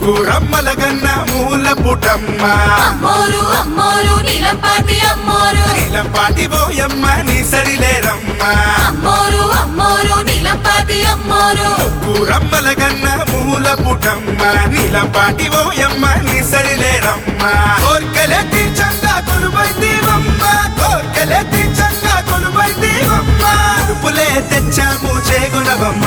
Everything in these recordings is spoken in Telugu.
ముగ్గురమ్మల గన్న మూల పుటమ్మ అమ్మోరు అమ్మోరు నీలంపాటి అమ్మోరు నీలంపాటి పోయమ్మ నీ సరిలేరమ్మ అమ్మోరు అమ్మోరు నీలంపాటి అమ్మోరు ముగ్గురమ్మల గన్న మూల పుటమ్మ నీలంపాటి పోయమ్మ నీ సరిలేరమ్మ కోర్కెలెత్తి చందా కొలువైతీవమ్మ కోర్కెలెత్తి చందా కొలువైతీవమ్మ ఉడుపులే తెచ్చాము చేగుణవమ్మ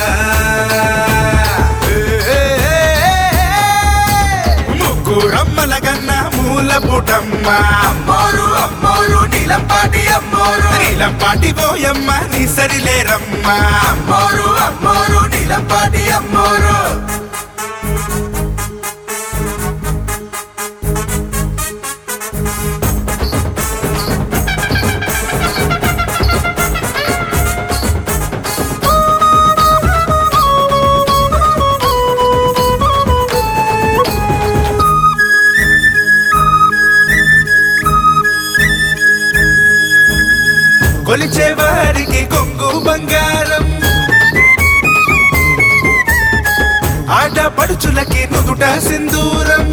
ముగ్గురమ్మల గన్న మూల పుటమ్మ అమ్మోరు అమ్మోరు నీలంపాటి అమ్మోరు నీలంపాటి పోయమ్మ నీ సరిలేరమ్మ అమ్మోరు అమ్మోరు నీలంపాటి అమ్మోరు కొలిచే వారికి కొంగు బంగారం ఆడపడుచులకి నుదుట సింధూరం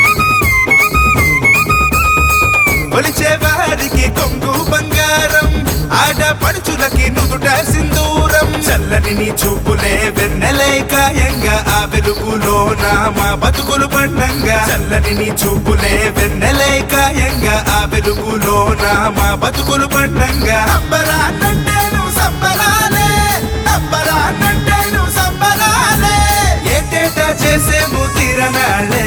కొలిచే వారికి కొంగు బంగారం ఆడపడుచులకి నుదుట సింధూరం చల్లని నీ చూపులే వెన్నెలై కాయంగా ఆ వెలుగులో మా బతుకులు పండంగా చల్లని నీ చూపులే వెన్నెలై కాయంగా ఆ వెలుగులో మా బతుకులు పండంగా అబ్బరానంటే నువ్వు సంబరాలే అబ్బరానంటే నువ్వు సంబరాలే ఏటేటా చేసేము తీరనాలే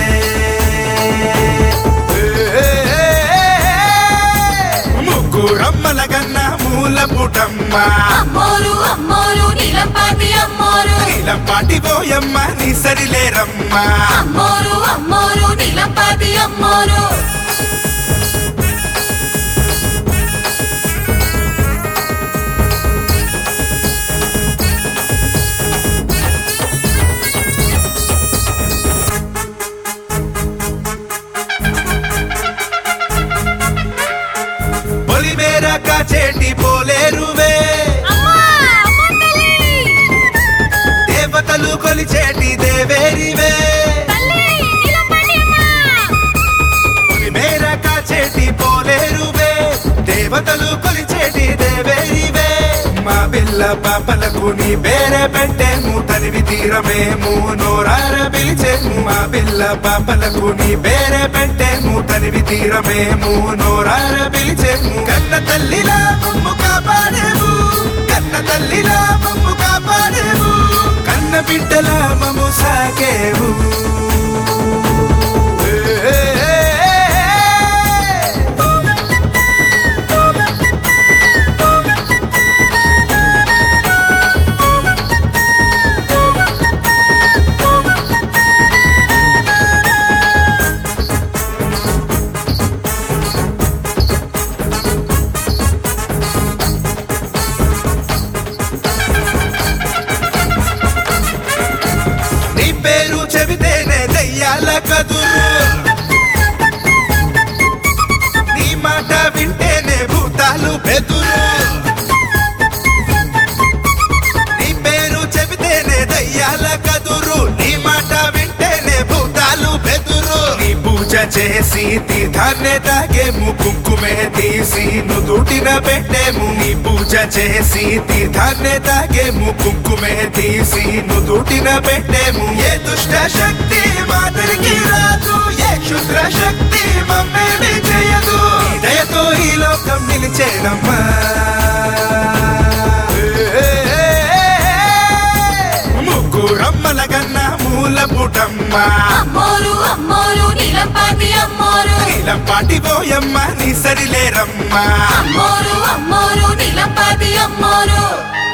ముగ్గురమ్మల గన్న మూల పుటమ్మ అమ్మోరు అమ్మోరు నీలంపాటి అమ్మోరు నీలంపాటి పోయమ్మ నీ సరిలేరమ్మ అమ్మోరు అమ్మోరు నీలంపాటి అమ్మోరు పొలిమేర కాచేటి పోలేరువే దేవతలు కొలిచేటి దేవేరివే పొలిమేర కాచేటి పోలేరువే దేవతలు కొలిచేటి దేవేరివే మా పిల్ల పాపలకు నీ పేరే పెట్టేము తనివి తీరమేము నోరార పిలిచేము మా పిల్ల పాపలకు నీ పేరే పెట్టేము తనివి తీరమేము నోరార పిలిచేము కన్న తల్లిలా మమ్ము కాపాడేము కన్న తల్లిలా మమ్ము కాపాడేము కన్న బిడ్డలా మమ్ము సాకేము ఏ, ఏ, ఏ, ఏ. నీ పేరు చెబితేనే దయ్యాల కదురు నీ మాట వింటేనే భూతాలు బెదురు నీ పేరు చెబితేనే దయ్యాల కదురు నీ మాట వింటేనే భూతాలు బెదురు నీ పూజ చేసి తీర్థాన్నే తాగేము కుంకుమే తీసి నుదుటిన పెట్టేము నీ పూజ చేసి తీర్థాన్నే తాగేము కుంకుమే తీసి నుదుటిన పెట్టేము ఏ దుష్ట శక్తి మాదిరికి రాదు ఏ క్షుద్ర శక్తి మమ్మేమి చేయదు నీ దయతో ఈ లోకం నిలిచేనమ్మా ముగ్గురమ్మల గన్న మూల పుటమ్మ అమ్మోరు అమ్మోరు నీలంపాటి అమ్మోరు నీలంపాటి పోయమ్మ నీ సరిలేరమ్మ అమ్మోరు అమ్మోరు నీలంపాటి అమ్మోరు